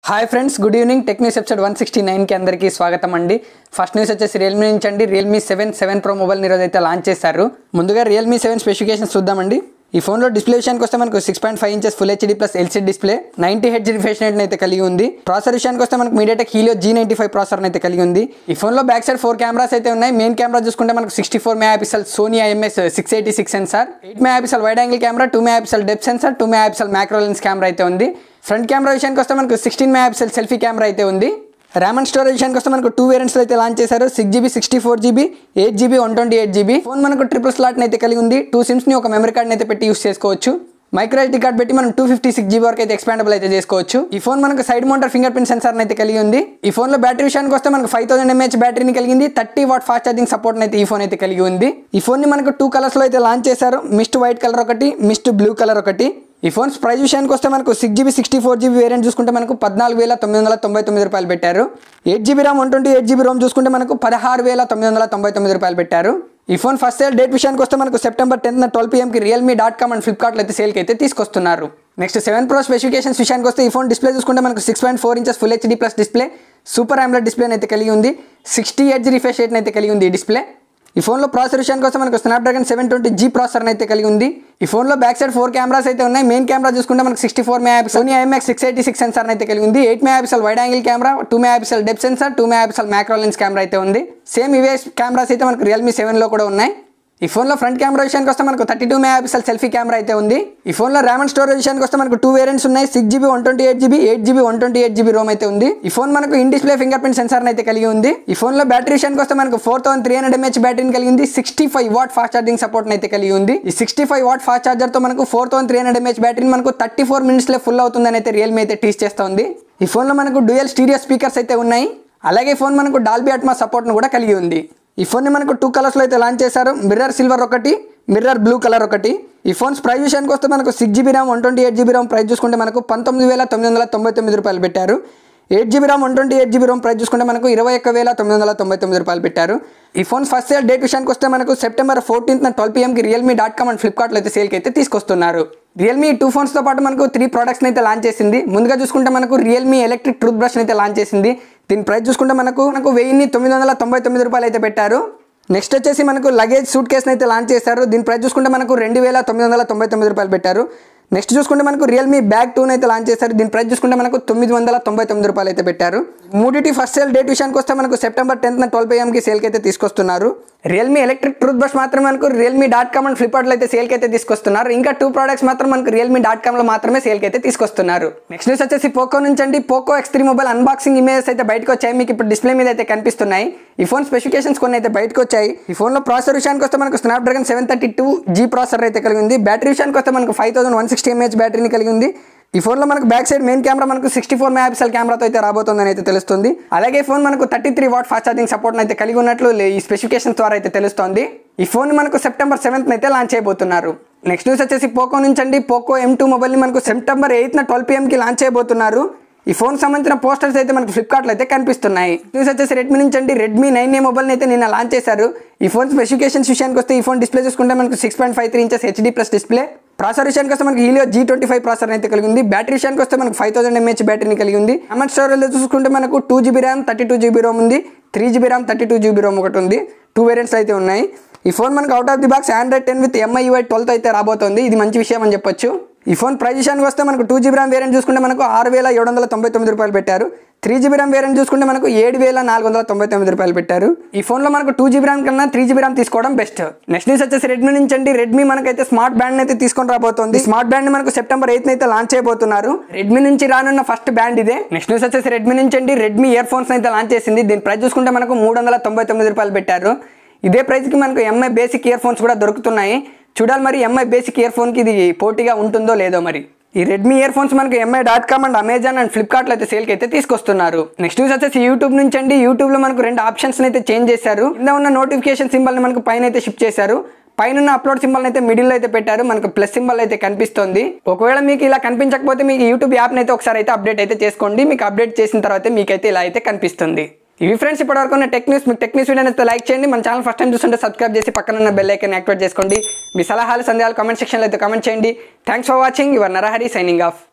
hi friends good evening tech news episode one sixty నైన్కి అందరికీ స్వాగతం అండి ఫస్ట్ న్యూస్ వచ్చేసి రియల్మీ నుంచి అండి Realme seven seven pro mobile ఈరోజు అయితే లాంచ్ చేశారు ముందుగా రియల్మీ సెవెన్ స్పెసిఫికేషన్స్ చూద్దామండి ఈ ఫోన్లో డిస్ప్లే విషయానికి వస్తే మనకు six point five inches full HD plus LC display ninety H refresh rate అయితే కలిగి ఉంది ప్రాసెసర్ విషయానికి వస్తే మనకు MediaTek Helio G ninety five processor అయితే కలిగి ఉంది ఈ ఫోన్లో బ్యాక్ సైడ్ ఫోర్ కెమెరాస్ అయితే ఉన్నాయి మెయిన్ కెమెరా చూసుకుంటే మనకు sixty four megapixel Sony IMS six eighty six sensor eight megapixel wide angle camera two megapixel depth sensor two megapixel macro lens camera అయితే ఉంది front camera విషయానికి వస్తే మనకు sixteen megapixel selfie camera అయితే ఉంది RAM and storage విషయానికి వస్తే మనకు టూ వేరియంట్స్ అయితే లాంచ్ చేశారు six GB sixty four GB eight GB one twenty eight GB phone మనకు ట్రిపుల్ స్లాట్ అయితే కలిగి ఉంది టూ సిమ్స్ని ఒక మెమరీ కార్డ్ అయితే పెట్టి యూస్ చేసుకోవచ్చు మైక్రో ఎస్డి కార్డ్ పెట్టి మనం టూ ఫిఫ్టీ సిక్స్ జీబీ వరకు అయితే ఎక్స్పాండబుల్ అయితే చేసుకోవచ్చు ఈ ఫోన్ మనకు side mounted fingerprint sensor అయితే కలిగి ఉంది ఈ ఫోన్ లో బ్యాటరీ విషయానికి వస్తే మనకు ఫైవ్ థౌసండ్ ఎంహెచ్ బ్యాటరీని కలిగింది thirty watt fast charging support అయితే ఈ ఫోన్ అయితే కలిగి ఉంది ఈ ఫోన్ ని మనకు టూ కలర్స్ లో అయితే లాంచ్ చేశారు మిస్ట్ వైట్ కలర్ ఒకటి మిస్ట్ బ్లూ కలర్ ఒకటి ఈ ఫోన్స్ ప్రైస్ విషయానికి వస్తే మనకు six GB sixty four GB variant చూసుకుంటే మనకు పద్నాలుగు వేల తొమ్మిది వందల తొంభై తొమ్మిది రూపాయలు పెట్టారు eight GB RAM one twenty eight GB ROM చూసుకుంటే మనకు పదహారు వేల తొమ్మిది వందల తొంభై తొమ్మిది రూపాయలు పెట్టారు ఈ ఫోన్ ఫస్ట్ సేల్ డేట్ విషయానికి వస్తే మనకు సెప్టెంబర్ టెన్త్ ట్వెల్వ్ పిఎంకి రియల్మీ డాట్ కామ్ అండ్ ఫ్లిప్కార్ట్లో అయితే సేల్కి అయితే తీసుకొస్తున్నారు నెక్స్ట్ సెవెన్ ప్రో స్పెసిఫికేషన్స్ విషయానికి వస్తే ఈ ఫోన్ డిస్ప్లే చూసుకుంటే మనకు six point four inches full HD plus display super AMOLED display అయితే కలిగి ఉంది సిక్స్టీ హెచ్ రిఫ్రెష్ రేట్ అయితే కలిగి ఉంది ఈ డిస్ప్లే ఈ ఫోన్లో ప్రాసెసర్ విషయానికి వస్తే మనకు Snapdragon seven twenty G processor అయితే కలిగి ఉంది ఈ ఫోన్లో బ్యాక్ సైడ్ ఫోర్ కెమెరాస్ అయితే ఉన్నాయి మెయిన్ కెమెరా చూసుకుంటే మనకు sixty four megapixel Sony IMX six eighty six sensor అయితే కలిగి ఉంది eight megapixel wide angle camera two megapixel depth sensor two megapixel macro lens camera అయితే ఉంది same ఇవే కెమెరాస్ అయితే మనకు రియల్మీ సెవెన్లో కూడా ఉన్నాయి ఈ ఫోన్లో ఫ్రంట్ కెమెరా విషయానికి వస్తే మనకు thirty two megapixel selfie camera అయితే ఉంది ఈ ఫోన్లో ర్యామ్ అండ్ స్టోరేజ్ విషయానికి వస్తే మనకు టూ వేరియంట్స్ ఉన్నాయి six GB one twenty eight GB eight GB one twenty eight GB ROM అయితే ఉంది ఈ ఫోన్ మనకు in display fingerprint sensor అయితే కలిగి ఉంది ఈ ఫోన్లో బ్యాటరీ విషయానికి వస్తే మనకు four thousand three hundred mAh బ్యాటరీని కలిగింది sixty five watt fast charging support అయితే కలిగి ఉంది ఈ sixty five watt fast charger తో మనకు four thousand three hundred mAh బ్యాటరీని మనకు థర్టీ ఫోర్ మినిట్స్లో ఫుల్ అవుతుందని అయితే రియల్మీ అయితే టీస్ చేస్తుంది ఈ ఫోన్లో మనకు డ్యూయల్ స్టీరియో స్పీకర్స్ అయితే ఉన్నాయి అలాగే ఈ ఫోన్ మనకు డాల్బీ అట్మా సపోర్ట్ను కూడా కలిగి ఉంది ఈ ఫోన్ని మనకు టూ కలర్స్లో అయితే లాంచ్ చేశారు మిర్రర్ సిల్వర్ ఒకటి మిర్రర్ బ్లూ కలర్ ఒకటి ఈ ఫోన్స్ ప్రైస్ విషయానికి వస్తే మనకు six GB RAM one twenty eight GB RAM price చూసుకుంటే మనకు పంతొమ్మిది వేల తొమ్మిది వందల తొంభై తొమ్మిది రూపాయలు పెట్టారు eight GB RAM one twenty eight GB ROM price చూసుకుంటే మనకు ఇరవై ఒక్క వేల తొమ్మిది వందల తొంభై తొమ్మిది రూపాయలు పెట్టారు ఈ ఫోన్ ఫస్ట్ సేల్ డేట్ విషయానికి వస్తే మనకు సెప్టెంబర్ ఫోర్టీన్త్ ట్వెల్వ్ పిఎంకి రియల్మీ డాట్ కామ్ అండ్ ఫ్లిప్కార్ట్లో అయితే సేల్కి అయితే తీసుకొస్తున్నారు రియల్మీ టూ ఫోన్స్తో పాటు మనకు త్రీ ప్రోడక్ట్స్ని అయితే లాంచ్ చేసింది ముందుగా చూసుకుంటే మనకు రియల్మీ ఎలక్ట్రిక్ టూత్ బ్రష్ని అయితే లాంచ్ చేసింది దీని ప్రైస్ చూసుకుంటే మనకు మనకు వెయ్యిన్ని తొమ్మిది వందల తొంభై తొమ్మిది రూపాయలు అయితే పెట్టారు నెక్స్ట్ వచ్చేసి మనకు లగేజ్ సూట్ కేస్ని అయితే లాంచ్ చేశారు దీని ప్రైస్ చూసుకుంటే మనకు రెండు వేల తొమ్మిది వందల తొంభై తొమ్మిది రూపాయలు పెట్టారు నెక్స్ట్ చూసుకుంటే మనకు రియల్మీ బ్యాగ్ టూని అయితే లాంచ్ చేశారు దీని ప్రైస్ చూసుకుంటే మనకు తొమ్మిది వందల తొంభై తొమ్మిది రూపాయలు అయితే పెట్టారు మూడిటి ఫస్ట్ సేల్ డేట్ విషయానికి వస్తే మనకు సెప్టెంబర్ టెన్త్ ట్వెల్వ్ పిఎంకి సేల్కి అయితే తీసుకొస్తున్నారు రియల్మీ ఎలక్ట్రిక్ టూత్ బ్రష్ మాత్రం మనకు రియల్మీ డాట్ కామ్ అండ్ ఫ్లిప్కార్ట్లో అయితే సేల్కి అయితే తీసుకొస్తున్నారు ఇంకా టూ ప్రోడక్ట్స్ మాత్రం మనకు రియల్మీ డాట్ కామ్లో మాత్రమే సేల్కి అయితే తీసుకొస్తున్నారు నెక్స్ట్ న్యూస్ వచ్చేసి పోకో నుంచి అండి Poco X three mobile unboxing images అయితే బయటకు వచ్చాయి మీకు ఇప్పుడు డిస్ప్లే మీద అయితే కనిపిస్తున్నాయి ఈ ఫోన్ స్పెసిఫికేషన్స్ కొన్ని అయితే బయటకు వచ్చాయి ఈ ఫోన్లో ప్రాసెసర్ విషయానికి వస్తే మనకు Snapdragon seven thirty two G processor అయితే కలిగి ఉంది బ్యాటరీ విషయానికి వస్తే మనకు five thousand one sixty mAh బ్యాటరీని కలిగి ఉంది ఈ ఫోన్లో మనకు బ్యాక్ సైడ్ మెయిన్ కెమెరా మనకు సిక్స్టీ ఫోర్ మెగా పిక్సెల్ కెమెరాతో అయితే రాబోతుందని అయితే తెలుస్తుంది అలాగే ఈ ఫోన్ మనకు thirty three watt fast charging support అయితే కలిగి ఉన్నట్లు ఈ స్పెసిఫికేషన్ ద్వారా అయితే తెలుస్తుంది ఈ ఫోన్ మనకు సెప్టెంబర్ సెవెంత్ అయితే లాంచ్ చేయబోతున్నారు నెక్స్ట్ న్యూస్ వచ్చేసి పోకో నుంచి అండి పోకో ఎం టూ మొబైల్ని మనకు సెప్టెంబర్ ఎయిత్న ట్వెల్వ్ పిఎంకి లాంచ్ చేయబోతున్నారు ఈ ఫోన్ సంబంధించిన పోస్టర్స్ అయితే మనకు ఫ్లిప్కార్ట్లో అయితే కనిపిస్తున్నాయి న్యూస్ వచ్చేసి రెడ్మీ నుంచి అండి రెడ్మీ నైన్ ఏ మొబైల్ని అయితే నిన్న లాంచ్ చేశారు ఈ ఫోన్ స్పెసిఫికేషన్స్ విషయానికి వస్తే ఈ ఫోన్ డిస్ప్లే చూసుకుంటే మనకు six point five three inches HD plus display processor విషయానికి వస్తే మనకి Helio G twenty five processor అయితే కలిగి ఉంది బ్యాటరీ విషయానికి వస్తే మనకు ఫైవ్ థౌసండ్ ఎంహెచ్ బ్యాటరీని కలిగి ఉంది అమర్ స్టోరేజ్ చూసుకుంటే మనకు two GB RAM thirty two GB ROM ఉంది three GB RAM thirty two GB ROM ఒకటి ఉంది టూ వేరియంట్స్ అయితే ఉన్నాయి ఈ ఫోన్ మనకు out of the box Android ten with MI UI twelfth అయితే రాబోతుంది ఇది మంచి విషయం అని చెప్పొచ్చు ఈ ఫోన్ ప్రైస్ విషయానికి వస్తే మనకు టూ జీబీ ర్యామ్ వేరియంట్ చూసుకుంటే మనకు ఆరు వేల ఏడు వందల తొంభై తొమ్మిది రూపాయలు పెట్టారు త్రీ జీబీ ర్యామ్ వేరియంట్ చూసుకుంటే మనకు ఏడు వేల నాలుగు వందల తొంభై తొమ్మిది రూపాయలు పెట్టారు ఈ ఫోన్లో మనకు టూ జీబీ ర్యామ్ కన్నా త్రీ జీబీ ర్యామ్ తీసుకోవడం బెస్ట్ నెక్స్ట్ న్యూస్ వచ్చేసి రెడ్మీ నుంచి అండి రెడ్మీ మనకైతే స్మార్ట్ బ్యాండ్ అయితే తీసుకొని రాబోతుంది స్మార్ట్ బ్యాండ్ మనకు సెప్టెంబర్ ఎయిత్ అయితే లాంచ్ చేయబోతున్నారు రెడ్మీ నుంచి రానున్న ఫస్ట్ బ్యాండ్ ఇదే నెక్స్ట్ న్యూస్ వచ్చేసి రెడ్మీ నుంచి అండి రెడ్మీ ఇయర్ ఫోన్స్ అయితే లాంచ్ చేసింది దీని ప్రైస్ చూసుకుంటే మనకు మూడు వందల తొంభై తొమ్మిది రూపాయలు పెట్టారు ఇదే ప్రైస్కి మనకు ఎంఐ బేసిక్ ఇయర్ ఫోన్స్ కూడా దొరుకుతున్నాయి చూడాలి మరి ఎంఐ బేసిక్ ఇయర్ ఫోన్కి ఇది పోటీగా ఉంటుందో లేదో మరి ఈ రెడ్మీ ఇయర్ ఫోన్స్ మనకు MI dot com and Amazon and ఫ్లిప్కార్ట్లో అయితే సేల్కి అయితే తీసుకొస్తున్నారు నెక్స్ట్ న్యూస్ వచ్చేసి యూట్యూబ్ నుంచి అండి యూట్యూబ్లో మనకు రెండు ఆప్షన్స్ అయితే చేంజ్ చేశారు కింద ఉన్న నోటిఫికేషన్ సింబల్ని మనకు పైన అయితే షిఫ్ట్ చేశారు పైన అప్లోడ్ సింబల్ అయితే మిడిల్ అయితే పెట్టారు మనకు ప్లస్ సింబల్ అయితే కనిపిస్తుంది ఒకవేళ మీకు ఇలా కనిపించకపోతే మీకు యూట్యూబ్ యాప్ని అయితే ఒకసారి అయితే అప్డేట్ అయితే చేసుకోండి మీకు అప్డేట్ చేసిన తర్వాత మీకైతే ఇలా అయితే కనిపిస్తుంది ఇవి ఫ్రెండ్స్ ఇప్పటివరకు ఉన్న టెక్ న్యూస్ మీకు టెక్ న్యూస్ వీడియో అయితే లైక్ చేయండి మన ఛానల్ ఫస్ట్ టైం చూస్తుంటే సబ్స్క్రైబ్ చేసి పక్కన ఉన్న బెల్ ఐకన్ యాక్టివేట్ చేసుకోండి మీ సలహాలు సందేహాలు కామెంట్ సెక్షన్లో అయితే కామెంట్ చేయండి thanks for watching your Narahari signing of